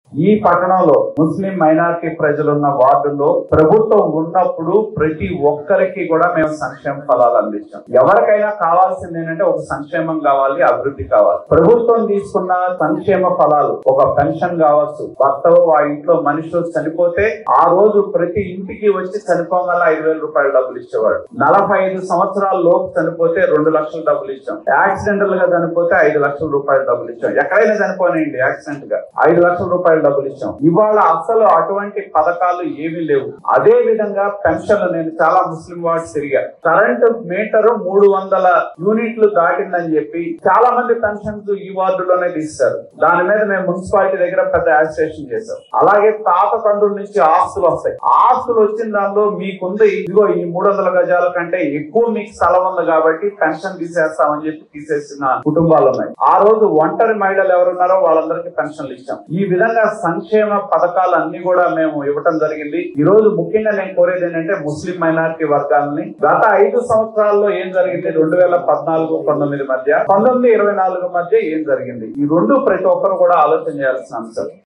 ఈ పట్టణంలో ముస్లిం మైనారిటీ ప్రజలున్న వార్డుల్లో ప్రభుత్వం ఉన్నప్పుడు ప్రతి ఒక్కరికి కూడా మేము సంక్షేమ ఫలాలు అందించాం ఎవరికైనా కావాల్సింది ఏంటంటే ఒక సంక్షేమం కావాలి అభివృద్ధి కావాలి ప్రభుత్వం తీసుకున్న సంక్షేమ ఫలాలు ఒక పెన్షన్ కావచ్చు భర్త ఆ ఇంట్లో మనుషులు చనిపోతే ఆ రోజు ప్రతి ఇంటికి వచ్చి చనిపోగల ఐదు వేల రూపాయలు డబ్బులు ఇచ్చేవాడు నలభై ఐదు సంవత్సరాల లోపు చనిపోతే రెండు లక్షల డబ్బులు ఇచ్చాం యాక్సిడెంటల్ గా చనిపోతే ఐదు లక్షల రూపాయలు డబ్బులు ఇచ్చాం ఎక్కడైనా చనిపోయినండి యాక్సిడెంట్ గా ఐదు లక్షల రూపాయలు డబ్బులు ఇచ్చాం ఇవాళ అసలు అటువంటి పథకాలు ఏమీ లేవు అదే విధంగా పెన్షన్లు నేను చాలా ముస్లిం వార్డ్స్ తిరిగా కరెంట్ మీటర్ మూడు వందల యూనిట్లు దాటిందని చెప్పి చాలా మంది పెన్షన్స్ ఈ వార్డులోనే తీస్తారు దాని మీద మేము మున్సిపాలిటీ దగ్గర పెద్ద యాజిటేషన్ చేశాం అలాగే తాత తండ్రుల నుంచి ఆస్తులు వస్తాయి ఆస్తులు వచ్చిన దానిలో మీకుంది ఇదిగో ఈ మూడు వందల గజాల కంటే ఎక్కువ మీకు స్థలం ఉంది కాబట్టి పెన్షన్ తీసేస్తామని చెప్పి తీసేసిన కుటుంబాలు ఉన్నాయి ఆ రోజు ఒంటరి మహిళలు ఎవరున్నారో వాళ్ళందరికీ పెన్షన్లు ఇచ్చాం ఈ విధంగా సంక్షేమ పథకాలు అన్ని కూడా మేము ఇవ్వటం జరిగింది ఈ రోజు ముఖ్యంగా నేను కోరేది ఏంటంటే ముస్లిం మైనారిటీ వర్గాలని గత ఐదు సంవత్సరాల్లో ఏం జరిగింది రెండు వేల పద్నాలుగు పంతొమ్మిది మధ్య పంతొమ్మిది ఇరవై నాలుగు మధ్య ఏం జరిగింది ఈ రెండు ప్రతి ఒక్కరు కూడా ఆలోచన చేయాల్సిన అంశం